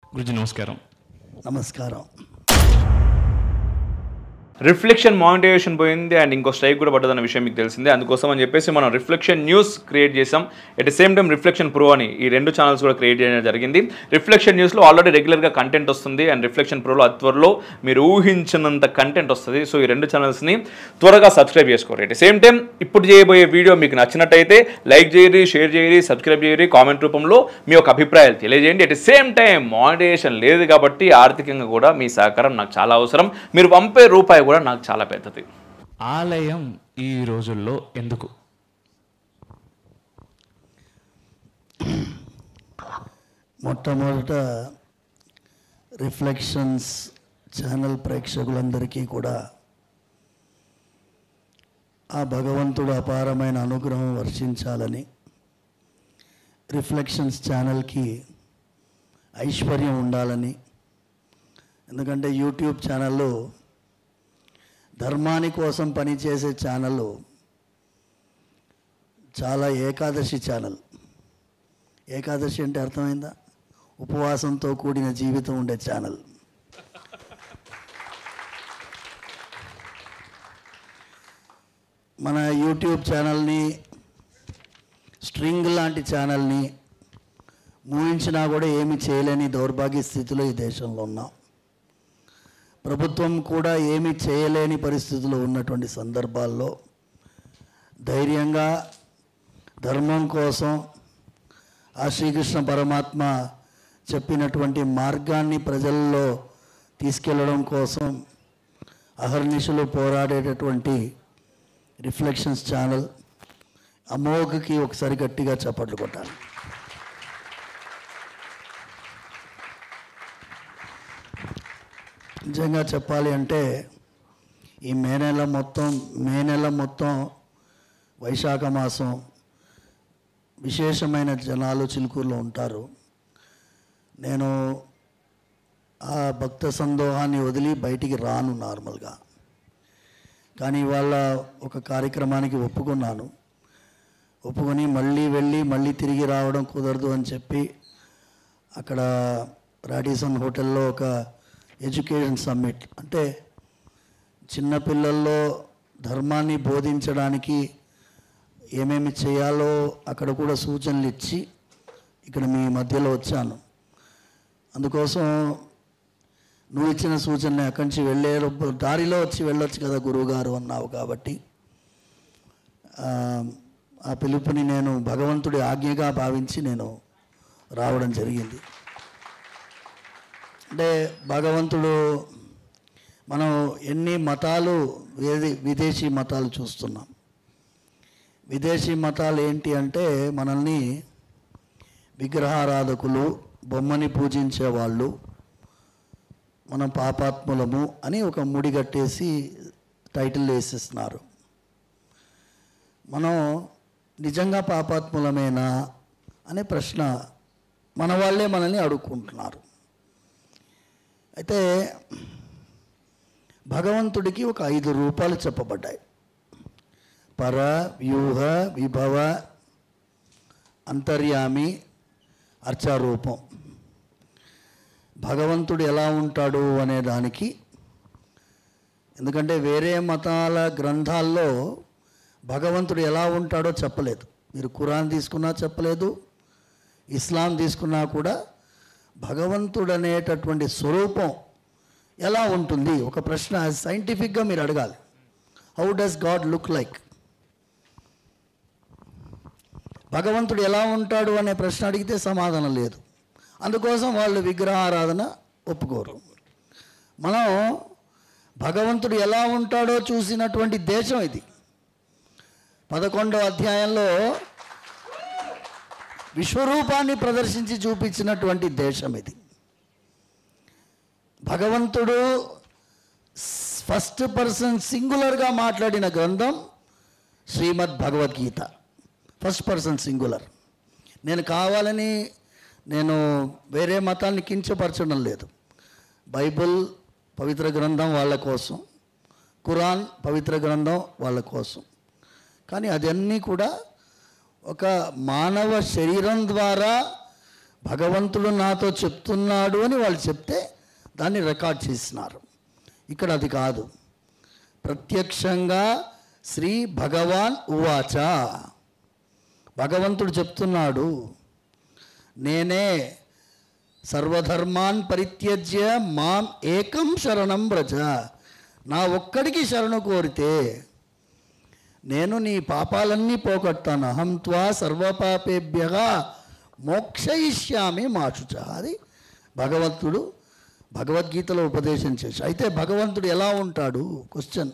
గురుజీ నమస్కారం నమస్కారం reflection monetisation పోయింది అండ్ ఇంకో స్ట్రైక్ కూడా పడ్డదన్న విషయం మీకు తెలిసిందే అందుకోసం అని చెప్పేసి మనం రిఫ్లెక్షన్ న్యూస్ క్రియేట్ చేసాం at the same time reflection pro అని ఈ రెండు ఛానల్స్ కూడా క్రియేట్ చేయడం జరిగింది రిఫ్లెక్షన్ న్యూస్లో ఆల్రెడీ రెగ్యులర్గా కంటెంట్ వస్తుంది అండ్ రిఫ్లెక్షన్ ప్రోలో అతి త్వరలో మీరు ఊహించినంత కంటెంట్ వస్తుంది సో ఈ రెండు ఛానల్స్ని త్వరగా సబ్స్క్రైబ్ చేసుకోరు ఎట్ ద సేమ్ టైం ఇప్పుడు చేయబోయే వీడియో మీకు నచ్చినట్టయితే లైక్ చేయరి షేర్ చేయరి సబ్స్క్రైబ్ చేయరి కామెంట్ రూపంలో మీ యొక్క అభిప్రాయాలు తెలియజేయండి at the same time monetisation లేదు కాబట్టి ఆర్థికంగా కూడా మీ సహకారం నాకు చాలా అవసరం మీరు పంపే రూపాయి కూడా నాకు చాలా పెద్దది ఆలయం ఈ రోజుల్లో ఎందుకు మొట్టమొదట రిఫ్లెక్షన్స్ ఛానల్ ప్రేక్షకులందరికీ కూడా ఆ భగవంతుడు అపారమైన అనుగ్రహం వర్షించాలని రిఫ్లెక్షన్స్ ఛానల్కి ఐశ్వర్యం ఉండాలని ఎందుకంటే యూట్యూబ్ ఛానల్లో ధర్మాని కోసం పనిచేసే ఛానల్ చాలా ఏకాదశి ఛానల్ ఏకాదశి అంటే అర్థమైందా ఉపవాసంతో కూడిన జీవితం ఉండే ఛానల్ మన యూట్యూబ్ ఛానల్ని స్ట్రింగ్ లాంటి ఛానల్ని మూయించినా కూడా ఏమి చేయలేని దౌర్భాగ్య స్థితిలో ఈ దేశంలో ఉన్నాం ప్రభుత్వం కూడా ఏమి చేయలేని పరిస్థితిలో ఉన్నటువంటి సందర్భాల్లో ధైర్యంగా ధర్మం కోసం ఆ శ్రీకృష్ణ పరమాత్మ చెప్పినటువంటి మార్గాన్ని ప్రజల్లో తీసుకెళ్ళడం కోసం అహర్నిశలు పోరాడేటటువంటి రిఫ్లెక్షన్స్ ఛానల్ అమోఘకి ఒకసారి గట్టిగా చప్పట్లు కొట్టాలి నిజంగా చెప్పాలి అంటే ఈ మే నెల మొత్తం మే నెల మొత్తం వైశాఖ మాసం విశేషమైన జనాలు చిలుకూరులో ఉంటారు నేను ఆ భక్త సందోహాన్ని వదిలి బయటికి రాను నార్మల్గా కానీ ఇవాళ ఒక కార్యక్రమానికి ఒప్పుకున్నాను ఒప్పుకొని మళ్ళీ వెళ్ళి మళ్ళీ తిరిగి రావడం కుదరదు అని చెప్పి అక్కడ రాడిసన్ హోటల్లో ఒక ఎడ్యుకేషన్ సమ్మిట్ అంటే చిన్నపిల్లల్లో ధర్మాన్ని బోధించడానికి ఏమేమి చేయాలో అక్కడ కూడా సూచనలు ఇచ్చి ఇక్కడ మీ మధ్యలో వచ్చాను అందుకోసం నువ్వు ఇచ్చిన సూచనని అక్కడి నుంచి వెళ్ళే దారిలో వచ్చి వెళ్ళొచ్చు కదా గురువుగారు అన్నావు కాబట్టి ఆ, ఆ పిలుపుని నేను భగవంతుడి ఆజ్ఞగా భావించి నేను రావడం జరిగింది అంటే భగవంతుడు మనం ఎన్ని మతాలు వేది విదేశీ మతాలు చూస్తున్నాం విదేశీ మతాలు ఏంటి అంటే మనల్ని విగ్రహారాధకులు బొమ్మని పూజించే వాళ్ళు మనం పాపాత్ములము అని ఒక ముడి కట్టేసి టైటిల్ వేసేస్తున్నారు మనం నిజంగా పాపాత్ములమేనా అనే ప్రశ్న మన వాళ్ళే మనల్ని అడుక్కుంటున్నారు అయితే భగవంతుడికి ఒక ఐదు రూపాలు చెప్పబడ్డాయి పర వ్యూహ విభవ అంతర్యామి అర్చారూపం భగవంతుడు ఎలా ఉంటాడు అనే దానికి ఎందుకంటే వేరే మతాల గ్రంథాల్లో భగవంతుడు ఎలా ఉంటాడో చెప్పలేదు మీరు ఖురాన్ తీసుకున్నా చెప్పలేదు ఇస్లాం తీసుకున్నా కూడా భగవంతుడు అనేటటువంటి స్వరూపం ఎలా ఉంటుంది ఒక ప్రశ్న సైంటిఫిక్గా మీరు అడగాలి how does God look like భగవంతుడు ఎలా ఉంటాడు అనే ప్రశ్న అడిగితే సమాధానం లేదు అందుకోసం వాళ్ళు విగ్రహారాధన ఒప్పుకోరు మనం భగవంతుడు ఎలా ఉంటాడో చూసినటువంటి దేశం ఇది పదకొండో అధ్యాయంలో విశ్వరూపాన్ని ప్రదర్శించి చూపించినటువంటి దేశం ఇది భగవంతుడు ఫస్ట్ పర్సన్ సింగులర్గా మాట్లాడిన గ్రంథం Shrimad Bhagavad Gita first person singular నేను కావాలని నేను వేరే మతాన్ని కించపరచడం లేదు బైబిల్ పవిత్ర గ్రంథం వాళ్ళ కోసం ఖురాన్ పవిత్ర గ్రంథం వాళ్ళ కోసం కానీ అదన్నీ కూడా ఒక మానవ శరీరం ద్వారా భగవంతుడు నాతో చెప్తున్నాడు అని వాళ్ళు చెప్తే దాన్ని రికార్డ్ చేసినారు ఇక్కడ అది కాదు ప్రత్యక్షంగా శ్రీ భగవాన్ ఉవాచ భగవంతుడు చెప్తున్నాడు నేనే సర్వధర్మాన్ పరిత్యజ్య మాం ఏకం శరణం వ్రజ నా ఒక్కడికి శరణు కోరితే నేను నీ పాపాలన్నీ పోగొట్టాను అహం త్వా సర్వపాపేభ్య మోక్షయిష్యామి మాచుచ అది భగవంతుడు భగవద్గీతలో ఉపదేశం చేసి అయితే భగవంతుడు ఎలా ఉంటాడు క్వశ్చన్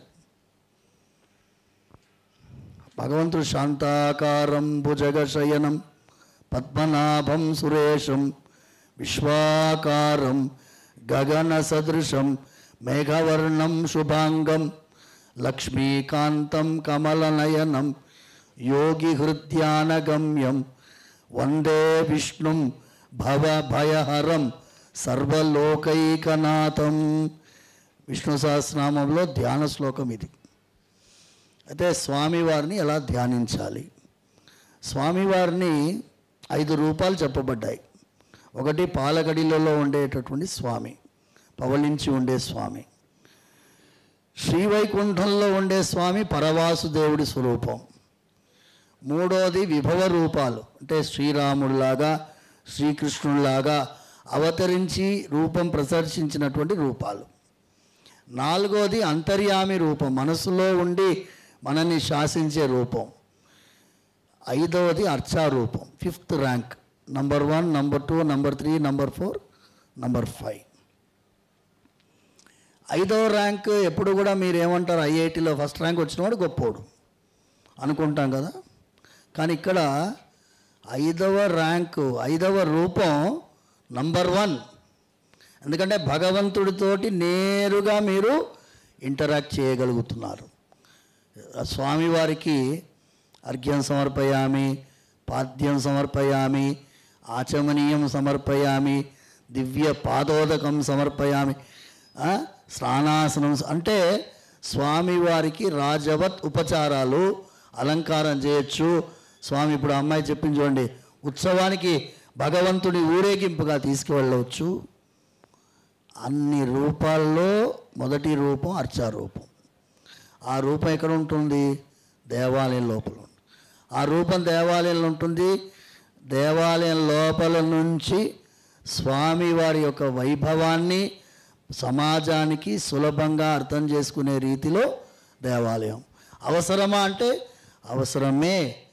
భగవంతుడు శాంతాకారం భుజగశయనం పద్మనాభం సురేశం విశ్వాకారం గగన సదృశం మేఘవర్ణం శుభాంగం లక్ష్మీకాంతం కమలనయనం యోగి హృద్యానగమ్యం వందే విష్ణుం భవ భయహరం సర్వలోకైకనాథం విష్ణు సహస్రనామంలో ధ్యాన శ్లోకం ఇది అయితే స్వామివారిని ఎలా ధ్యానించాలి స్వామివారిని ఐదు రూపాలు చెప్పబడ్డాయి ఒకటి పాలగడిలలో ఉండేటటువంటి స్వామి పవళించి ఉండే స్వామి శ్రీవైకుంఠంలో ఉండే స్వామి పరవాసుదేవుడి స్వరూపం మూడోది విభవ రూపాలు అంటే శ్రీరాముడిలాగా శ్రీకృష్ణుడిలాగా అవతరించి రూపం ప్రదర్శించినటువంటి రూపాలు నాలుగోది అంతర్యామి రూపం మనసులో ఉండి మనల్ని శాసించే రూపం ఐదవది అర్చారూపం fifth rank number one number two number three number four number five ఐదవ ర్యాంక్ ఎప్పుడు కూడా మీరు ఏమంటారు ఐఐటిలో ఫస్ట్ ర్యాంక్ వచ్చినవాడు గొప్పోడు అనుకుంటాం కదా కానీ ఇక్కడ ఐదవ ర్యాంకు ఐదవ రూపం నంబర్ వన్ ఎందుకంటే భగవంతుడితోటి నేరుగా మీరు ఇంటరాక్ట్ చేయగలుగుతున్నారు ఆ స్వామివారికి అర్ఘ్యం సమర్పయామి పాద్యం సమర్పయామి ఆచమనీయం సమర్పయామి దివ్య పాదోదకం సమర్పయామి ఆ, స్నానాసనం స- అంటే స్వామివారికి రాజవత్ ఉపచారాలు అలంకారం చేయొచ్చు స్వామి ఇప్పుడు అమ్మాయి చెప్పింది చూడండి ఉత్సవానికి భగవంతుడి ఊరేగింపుగా తీసుకువెళ్ళవచ్చు అన్ని రూపాల్లో మొదటి రూపం అర్చారూపం ఆ రూపం ఎక్కడ ఉంటుంది దేవాలయం లోపల ఉంది. ఆ రూపం దేవాలయంలో ఉంటుంది దేవాలయం లోపల నుంచి స్వామివారి యొక్క వైభవాన్ని సమాజానికి సులభంగా అర్థం చేసుకునే రీతిలో దేవాలయం అవసరమా అంటే అవసరమే